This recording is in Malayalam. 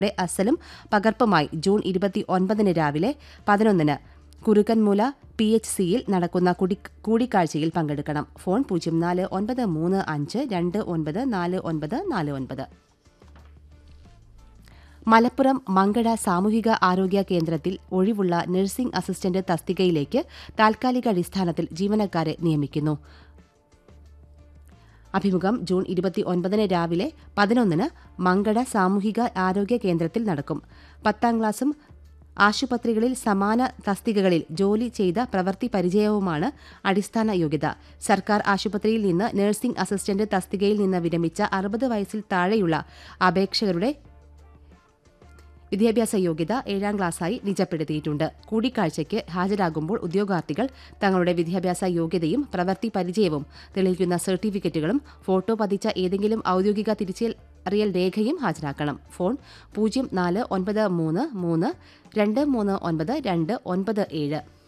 യുടെ അസലും പകർപ്പുമായി ജൂൺ ഇരുപത്തി ഒൻപതിന് രാവിലെ പതിനൊന്നിന് കുറുക്കൻമൂല പി എച്ച് സിയിൽ നടക്കുന്ന കുടി കൂടിക്കാഴ്ചയിൽ പങ്കെടുക്കണം ഫോൺ പൂജ്യം നാല് ഒൻപത് മൂന്ന് അഞ്ച് രണ്ട് ഒൻപത് നാല് ഒൻപത് നാല് ഒൻപത് മലപ്പുറം മങ്കട സാമൂഹിക ആരോഗ്യ കേന്ദ്രത്തിൽ ഒഴിവുള്ള നഴ്സിംഗ് അസിസ്റ്റന്റ് തസ്തികയിലേക്ക് താൽക്കാലിക അടിസ്ഥാനത്തിൽ ജീവനക്കാരെ നിയമിക്കുന്നു അഭിമുഖം ജൂൺ ഇരുപത്തി ഒൻപതിന് രാവിലെ പതിനൊന്നിന് മങ്കട സാമൂഹിക ആരോഗ്യ കേന്ദ്രത്തിൽ നടക്കും പത്താം ക്ലാസും ആശുപത്രികളിൽ സമാന തസ്തികകളിൽ ജോലി ചെയ്ത പ്രവൃത്തി പരിചയവുമാണ് അടിസ്ഥാന യോഗ്യത സർക്കാർ ആശുപത്രിയിൽ നിന്ന് നഴ്സിംഗ് അസിസ്റ്റന്റ് തസ്തികയിൽ നിന്ന് വിരമിച്ച അറുപത് വയസ്സിൽ താഴെയുള്ള അപേക്ഷകരുടെ വിദ്യാഭ്യാസ യോഗ്യത ഏഴാം ക്ലാസ്സായി നിജപ്പെടുത്തിയിട്ടുണ്ട് കൂടിക്കാഴ്ചയ്ക്ക് ഹാജരാകുമ്പോൾ ഉദ്യോഗാർത്ഥികൾ തങ്ങളുടെ വിദ്യാഭ്യാസ യോഗ്യതയും പ്രവൃത്തി പരിചയവും തെളിയിക്കുന്ന സർട്ടിഫിക്കറ്റുകളും ഫോട്ടോ പതിച്ച ഏതെങ്കിലും ഔദ്യോഗിക തിരിച്ചറിയൽ രേഖയും ഹാജരാക്കണം ഫോൺ പൂജ്യം നാല് ഒൻപത് മൂന്ന് മൂന്ന് രണ്ട് മൂന്ന് ഒൻപത് രണ്ട് ഒൻപത് ഏഴ്